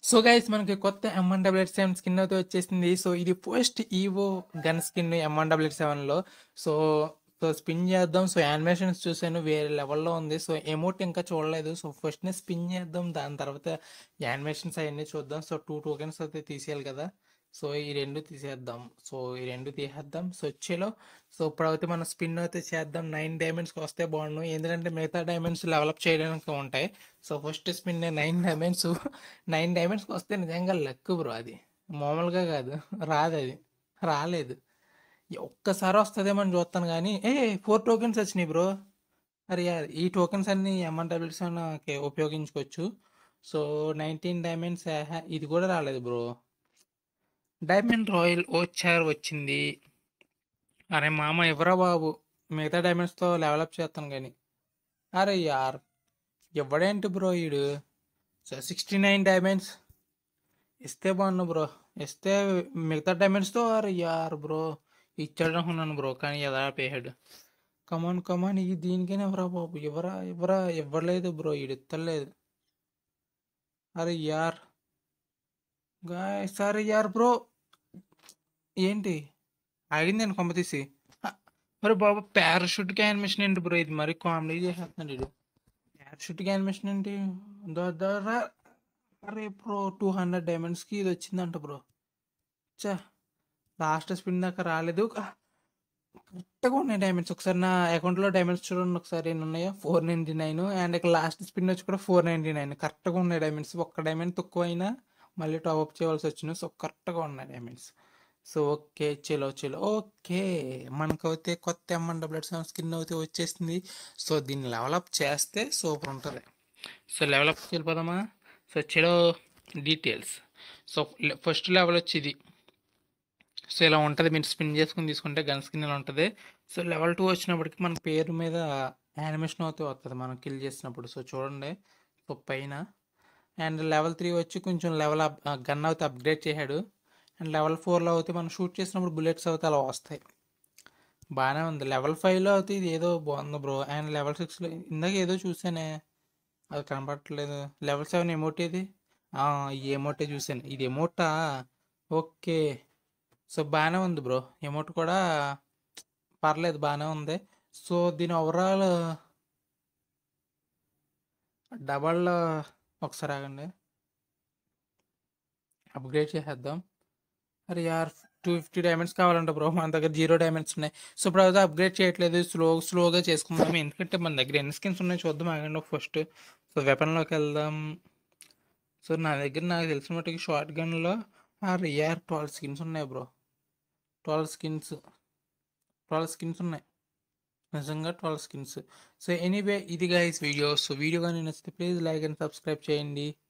so guys మనకి కొత్త M one double eight seven skin అయితే వచ్చేసింది సో ఇది first evo gun skin M one double eight సెవెన్లో సో సో స్పిన్ చేద్దాం సో యానిమేషన్స్ చూసాను వేరే లెవెల్లో ఉంది సో ఎమోట్ ఇంకా చూడలేదు సో ఫస్ట్నే స్పిన్ చేద్దాం దాని తర్వాత యానిమేషన్స్ అవన్నీ చూద్దాం సో టూ టోకెన్స్ అయితే తీసేయాలి కదా సో ఈ రెండు తీసేద్దాం సో ఈ రెండు తీసేద్దాం సో వచ్చేలో సో ఇప్పుడైతే మనం స్పిన్ అయితే చేద్దాం నైన్ డైమండ్స్కి వస్తే బాగుండు ఎందుకంటే మిగతా డైమండ్స్ డెవలప్ చేయడానికి ఉంటాయి so first spin nine diamonds nine డైమండ్స్కి వస్తే నిజంగా లక్ బ్రో అది మామూలుగా కాదు రాదు అది రాలేదు ఒక్కసారి వస్తుందేమో అని చూస్తాను కానీ ఏ ఫోర్ టోకెన్స్ వచ్చినాయి బ్రో అరే యార్ ఈ టోకెన్స్ అన్ని ఎంఎన్ డబ్ల్యూస్ ఉపయోగించుకోవచ్చు సో నైన్టీన్ డైమండ్స్ ఇది కూడా రాలేదు బ్రో డైమండ్ రాయల్ ఓచార్ వచ్చింది అరే మామ ఎవరా బాబు మిగతా డైమండ్స్తో డెవలప్ చేస్తాను కానీ అరే యార్ ఎవడేంటి బ్రో ఈడు సో సిక్స్టీ నైన్ డైమండ్స్ ఇస్తే బాగున్నా బ్రో ఇస్తే మిగతా డైమండ్స్తో అరే యార్ బ్రో ఇచ్చాడు అనుకున్నాను బ్రో కానీ ఎలా పేహాడు కమాన్ కమాన్ ఇది దీనికైనా ఎవరా బాబు ఎవరా ఎవరా ఇవ్వలేదు బ్రో ఈడు ఇత్తలేదు అరే యార్ గాయ్ సరే యార్ బ్రో ఏంటి ఆగింది నేను కొమ్మ తీసి మరి బాబు పారాషూట్కి యానిమేషన్ ఏంటి బ్రో ఇది మరి కామెడీ చేసేస్తున్నాడు ఇది పారాషూట్కి యానిమేషన్ ఏంటి దో- దో రా- అరే బ్రో టూ హండ్రెడ్ డైమండ్స్కి ఇది వచ్చిందంట బ్రో చా లాస్ట్ స్పిన్ దాకా రాలేదు కరెక్ట్గా ఉన్నాయి డైమండ్స్ ఒకసారి నా అకౌంట్లో డైమండ్స్ చూడండి ఒకసారి ఎన్ని ఉన్నాయో ఫోర్ నైంటీ నైన్ అండ్ ఇక్కడ లాస్ట్ స్పిన్ వచ్చి కూడా ఫోర్ నైంటీ నైన్ కరెక్ట్గా ఉన్నాయి డైమండ్స్ ఒక్క డైమండ్ తక్కువ అయినా మళ్ళీ టాప్అప్ చేయవలసి వచ్చింది సో కరెక్ట్గా ఉన్నాయి డైమండ్స్ సో ఓకే చలో చలో ఓకే మనకైతే కొత్త ఎంఎన్ డబ్ల్యూట్ సెవెన్ స్కిన్ అయితే వచ్చేసింది సో దీన్ని డెవలప్ చేస్తే సూపర్ ఉంటుంది సో డెవలప్ వెళ్ళిపోదామా సో చలో డీటెయిల్స్ సో ఫస్ట్ లెవెల్ వచ్చి ఇది సో ఇలా ఉంటుంది మీరు స్పిన్ చేసుకుని తీసుకుంటే గన్ స్కిన్ ఇలా ఉంటుంది సో లెవెల్ టూ వచ్చినప్పటికి మన పేరు మీద యానిమేషన్ అవుతూ వస్తుంది మనం కిల్ చేసినప్పుడు సో చూడండి సో పైన అండ్ లెవెల్ త్రీ వచ్చి కొంచెం లెవెల్ అప్ గన్ అయితే అప్గ్రేడ్ చేశాడు అండ్ లెవెల్ ఫోర్లో అయితే మనం షూట్ చేసినప్పుడు బుల్లెట్స్ అయితే అలా వస్తాయి బాగానే ఉంది లెవెల్ ఫైవ్లో అయితే ఇది ఏదో బాగుంది బ్రో అండ్ లెవెల్ సిక్స్లో ఇందాక ఏదో చూసానే అది కనపడట్లేదు లెవెల్ సెవెన్ ఎమోట్ ఇది ఆ, ఈ ఎమోటే చూసాను ఇది ఎమోటా ఓకే సో బాగానే ఉంది బ్రో ఎమోట్ కూడా పర్లేదు బాగానే ఉంది సో దీని ఓవరాల్ డబల్ ఒకసారి ఆగండి అప్గ్రేడ్ చేసేద్దాం అరే యార్ టూ ఫిఫ్టీ డైమండ్స్ కావాలంట బ్రో మన దగ్గర జీరో డైమండ్స్ ఉన్నాయి సో ఇప్పుడు అయితే అప్గ్రేడ్ చేయట్లేదు స్లో స్లోగా చేసుకుందాం ఎందుకంటే మన దగ్గర ఎన్ని స్కిన్స్ ఉన్నాయి చూద్దాం ఆగండి ఫస్ట్ సో వెపన్లోకి వెళ్దాం సో నా దగ్గర నాకు తెలిసిన మట్టుకి షార్ట్ గన్లో ఆర్ ఏఆర్ ట్వెల్వ్ స్కిన్స్ ఉన్నాయి bro twelve skins twelve skins ఉన్నాయి నిజంగా ట్వెల్వ్ స్కిన్స్ సో ఎనీవే ఇది గైస్ వీడియో సో వీడియో కానీ నచ్చితే ప్లీజ్ లైక్ అండ్ సబ్స్క్రైబ్ చేయండి